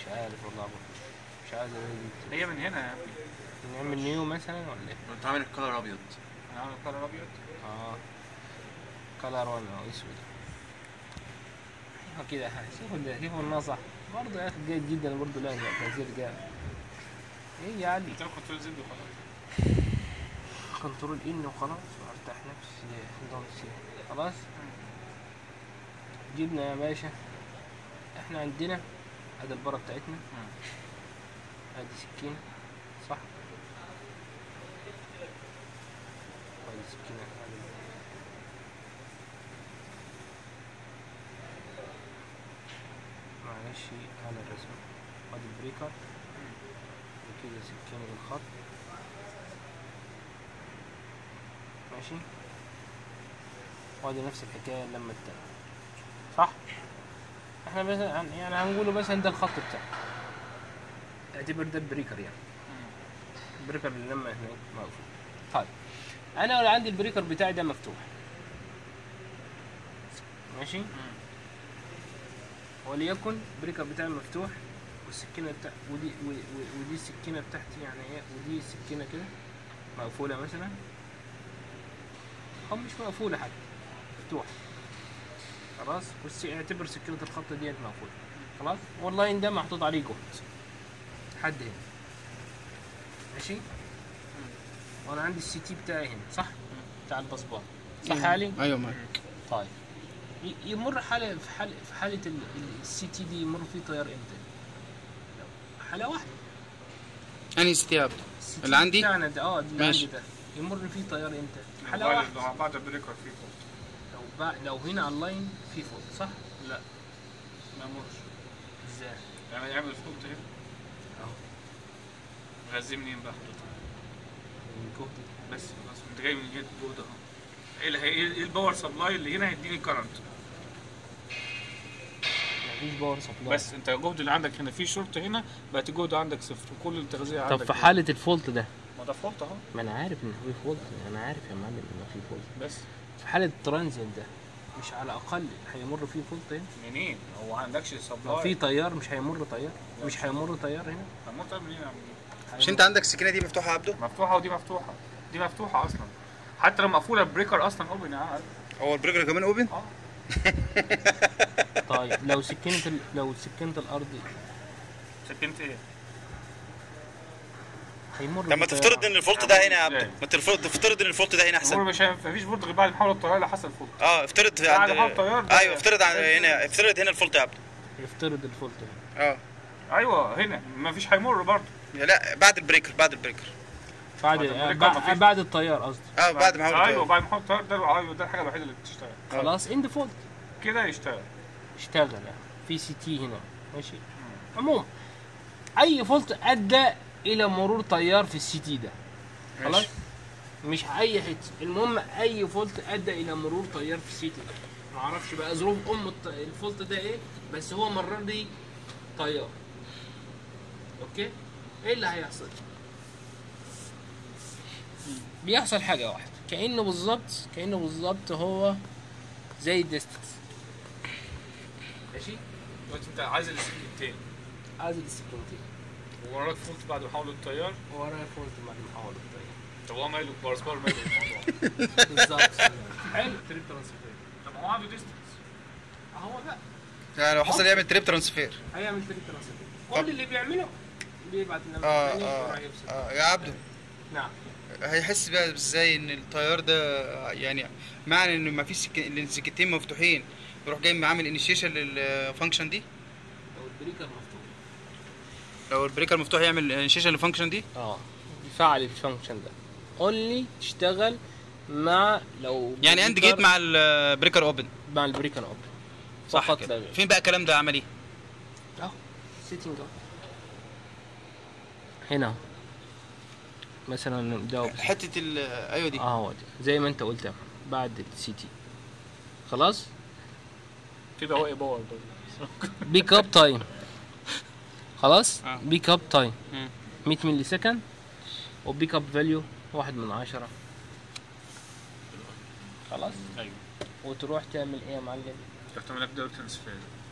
عارف والله أبو. مش عايز أقول هي من هنا يا ابني نعمل نيو مثلا ولا ايه؟ انت عامل الكلر ابيض انا عامل كلر ابيض اه كلر ولا اسود ايوه كده شوفوا ده شوفوا النصح برضه يا اخي جيد جدا برضه لا تنزيل جامد ايه يا علي بتعمل كنترول زد وخلاص كنترول ان وخلاص وارتاح نفسي نفسي خلاص جبنا يا باشا احنا عندنا ادي البره بتاعتنا ادي سكينة صح ادي سكينة معلش على الرسم ادي البريكر وكده سكينة بالخط ماشي وادي نفس الحكاية لما التاني صح احنا بس هن- يعني هنقوله بس ده الخط بتاعه اعتبر ده البريكر يعني البريكر اللي لما هناك مقفول طيب انا لو عندي البريكر بتاعي ده مفتوح ماشي وليكن البريكر بتاعي مفتوح والسكينه بتاع ودي و- و- ودي السكينه بتاعتي يعني ايه ودي السكينه كده مقفوله مثلا او مش مقفوله حتى مفتوحه خلاص بس اعتبر سكينه الخط ديت مقفوله خلاص والله ده محطوط عليه جهد حد هنا ماشي وانا عندي السي تي بتاعي هنا صح بتاع البصبان صح يا علي ايوه معاك طيب ي- يمر حالة في حالة في حالة السي تي دي يمر فيه تيار امتى؟ لو- حالة واحدة انهي استياب السي اللي تي عندي؟ بتاعنا ده اه اللي ماشي. عندي ده يمر فيه تيار امتى؟ حالة بعد واحدة بعد البريكر في فولت لو بع... لو هنا على اللاين في فولت صح؟ لا ما يمرش ازاي؟ يعني يعمل فولت هنا اهو غازيه منين بقى حضرتك الجهد بس خلاص انت جاي من جهه الجهد اهو ايه اللي هي ايه الباور سبلاي اللي هنا هيديني كرنت مفيش باور سبلاي بس انت الجهد اللي عندك هنا في شورت هنا بقت الجهد عندك صفر وكل التغذيه عندك طب في حالة الفولت ده ما ده فولت اهو ما انا عارف ان في فولت انا عارف يا معلم ان في فولت بس في حالة الترانزيت ده مش على الاقل هيمر فيه فولت هنا منين هو ما عندكش لو سبلاي في تيار مش هيمر تيار مش هيمر تيار هنا هنموت منين يا عم مش انت عندك السكينه دي مفتوحه يا عبده مفتوحه ودي مفتوحه دي مفتوحه اصلا حتى لو مقفوله البريكر اصلا اوبن يا عم هو البريكر كمان اوبن اه طيب لو سكينة ال... لو سكينة الارض سكنت ايه؟ هيمر طب ما بتيار. تفترض ان الفولت ده هنا يا ازاي؟ عبده ما تفترض تفترض ان الفولت ده هنا الامور احسن مش هينفع مفيش فولت غير بعد محاولة التيار اللي حصل فولت اه افترض بعد عند ما التيار ده- ايوه افترض عند هنا افترض هنا الفولت يا عبده يفترض الفولت هنا. اه ايوه هنا مفيش هيمر برضه لا بعد البريكر بعد البريكر بعد بعد آه، البريك بع- مفيش. بعد التيار قصدي اه بعد ما ايوه حاول بعد محاولة التيار ده ايوه ده الحاجه الوحيده اللي بتشتغل خلاص اند فولت كده يشتغل اشتغل يعني في سي تي هنا ماشي عموما اي فولت ادى الى مرور تيار في السي تي ده خلاص مش اي حته المهم اي فولت ادى الى مرور تيار في السي تي ده ما اعرفش بقى ظروف ام الت- الفولت ده ايه بس هو مرر لي تيار اوكي ايه اللي هيحصل بيحصل حاجه واحده كانه بالظبط كانه بالظبط هو زي الديستنس ماشي دلوقتي انت عايز السكنتين عايز السكنتين ووراك فولت بعد محاولة التيار ورايا فولت بعد ما احول الطريق طب هو ماله بارسبار ماله الموضوع بالظبط حلو تريب ترانسفير طب ما هو عنده ديستنس اهو بقى يعني لو حصل يعمل تريب ترانسفير هيعمل تريب ترانسفير كل اللي بيعمله بيبعت النمره اه الثانيه اه وراح يفصل اه يا عبده نعم هيحس بقى ازاي ان التيار ده يعني معنى ان ما فيش سك... ان السكتين مفتوحين يروح جاي عامل انيشيشن للفانكشن دي لو البريكر مفتوح لو البريكر مفتوح يعمل انيشيشن للفانكشن دي اه يفعل الفانكشن ده اونلي تشتغل مع لو يعني اند بريكر جيت مع البريكر اوبن مع البريكر اوبن صح فقط لا كده غير. فين بقى الكلام ده عملي اهو سيتنج اهو هنا اهو. مثلا ده حته ال ايوه دي اهو زي ما انت قلت يا محمد، بعد السي تي خلاص كده هو ايه باور برضه بيك اب تايم خلاص آه. بيك اب تايم مم. 100 ملي سكند وبيك اب فاليو واحد من عشرة خلاص ايوه وتروح تعمل ايه يا معلم تحت لك دور ترانسفير